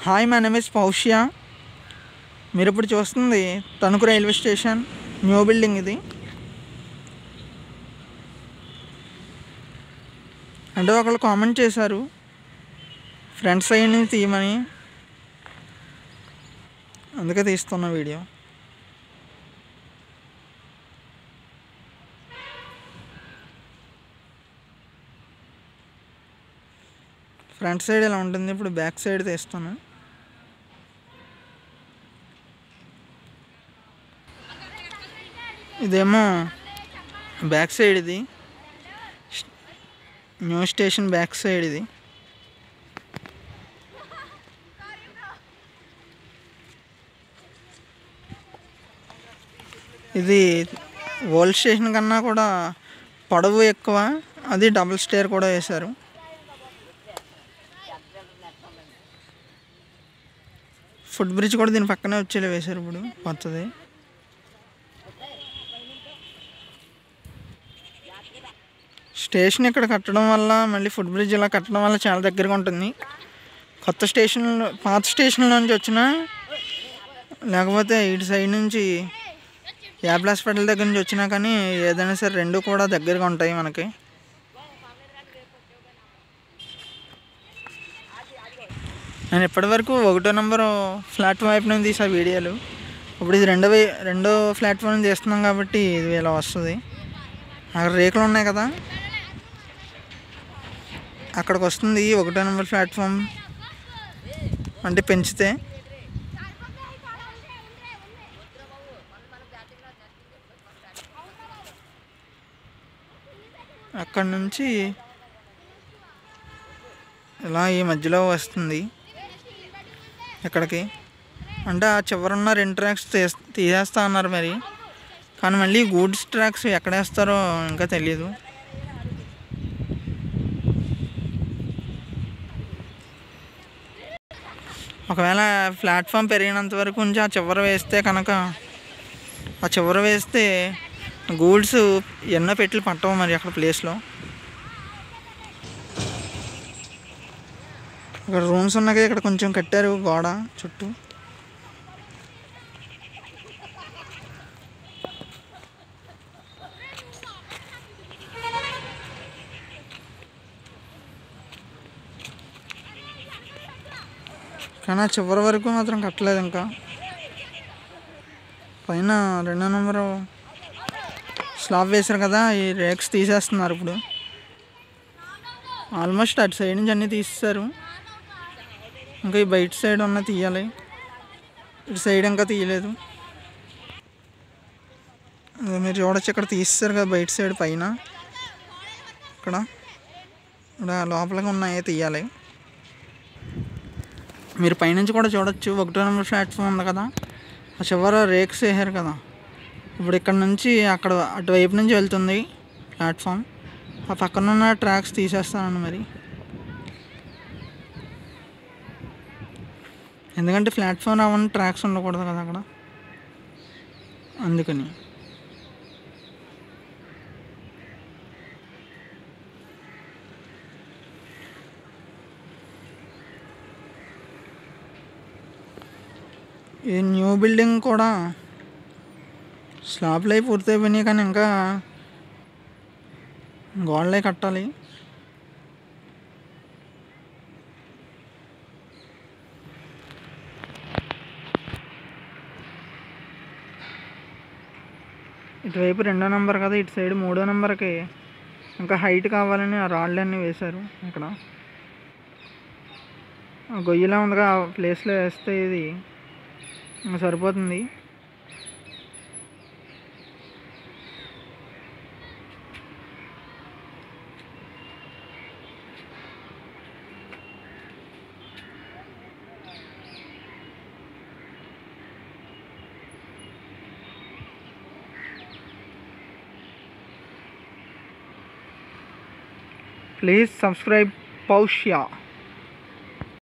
hi my name is Paushya మీరు ఇప్పుడు చూస్తుంది Tanuku railway station new building ఇది అంటే ఒకళ్ళు కామెంట్ చేశారు ఫ్రంట్ సైడ్ నుంచి తీయమని అందుకే తీస్తున్న వీడియో ఫ్రంట్ సైడ్ ఇలా ఉంటుంది ఇప్పుడు బ్యాక్ సైడ్ తీస్తాను ఇదేమో బ్యాక్ సైడ్ ఇది న్యూ స్టేషన్ బ్యాక్ సైడ్ ఇది ఇది ఓల్డ్ స్టేషన్ కన్నా కూడా పొడవు ఎక్కువ అది డబుల్ స్టేర్ కూడా వేశారు ఫుడ్ బ్రిడ్జ్ కూడా దీని పక్కనే వచ్చేలా వేశారు ఇప్పుడు కొత్తది స్టేషన్ ఇక్కడ కట్టడం వల్ల మళ్ళీ ఫుడ్ బ్రిడ్జ్ ఇలా కట్టడం వల్ల చాలా దగ్గరగా ఉంటుంది కొత్త స్టేషన్ పాత స్టేషన్ నుంచి వచ్చిన లేకపోతే ఇటు సైడ్ నుంచి యాప్ల హాస్పిటల్ దగ్గర నుంచి వచ్చినా కానీ ఏదైనా సరే రెండు కూడా దగ్గరగా ఉంటాయి మనకి నేను ఇప్పటివరకు ఒకటో నెంబర్ ప్లాట్ఫామ్ వైపు నుంచి తీసా వీడియోలు ఇప్పుడు ఇది రెండో వే- రెండో ప్లాట్ఫామ్ నుంచి తీస్తున్నాం కాబట్టి ఇది ఇలా వస్తుంది అక్కడ రేకులు ఉన్నాయి కదా అక్కడికి వస్తుంది ఒకటో నెంబర్ ప్లాట్ఫామ్ అంటే పెంచితే అక్కడ నుంచి ఇలా ఈ మధ్యలో వస్తుంది ఇక్కడికి అంటే ఆ చివరున్న రెండు ట్రాక్స్ తీస్ తీసేస్తా అన్నారు మరి కానీ మళ్ళీ గూడ్స్ ట్రాక్స్ ఎక్కడ వేస్తారో ఇంకా తెలియదు ఒకవేళ ప్లాట్ఫామ్ పెరిగినంత వరకు ఉంచి ఆ చివర వేస్తే కనుక ఆ చివర వేస్తే గూడ్స్ ఎన్నో పెట్లు పట్టవు మరి అక్కడ ప్లేస్లో ఇక్కడ రూమ్స్ ఉన్నాయి ఇక్కడ కొంచెం కట్టారు గోడ చుట్టూ కానీ ఆ చివరి వరకు మాత్రం కట్టలేదు ఇంకా పైన రెండో నెంబరు స్లాబ్ వేశారు కదా ఈ రేక్స్ తీసేస్తున్నారు ఇప్పుడు ఆల్మోస్ట్ అటు సైడ్ నుంచి అన్నీ తీసేశారు ఇంకా ఈ బయట సైడ్ ఉన్న తీయాలి ఇటు సైడ్ ఇంకా తీయలేదు అదే మీరు చూడొచ్చు ఇక్కడ తీస్తారు కదా బయట సైడ్ పైన ఇక్కడ ఇక్కడ లోపలగా ఉన్నాయి తీయాలి మీరు పైనుంచి కూడా చూడొచ్చు ఒకటో నెంబర్ ప్లాట్ఫామ్ ఉంది కదా ఆ చివర రేక్స్ వేసారు కదా ఇప్పుడు ఇక్కడ నుంచి అక్కడ అటువైపు నుంచి వెళ్తుంది ప్లాట్ఫామ్ ఆ పక్కన ఉన్న ట్రాక్స్ తీసేస్తాను మరి ఎందుకంటే ప్లాట్ఫామ్ అవన్నీ ట్రాక్స్ ఉండకూడదు కదా అక్కడ అందుకని ఈ న్యూ బిల్డింగ్ కూడా స్లాబ్లు అయి పూర్తయిపోయినాయి కానీ ఇంకా గోడలే కట్టాలి ఇటువైపు రెండో నెంబర్ కదా ఇటు సైడ్ మూడో నెంబర్కి ఇంకా హైట్ కావాలని ఆ రాళ్ళన్నీ వేశారు ఇక్కడ ఆ గొయ్యిలా ఉండగా ఆ ప్లేస్లో వేస్తే ఇది ఇంకా సరిపోతుంది ప్లీజ్ సబ్స్క్రైబ్ పౌష్యా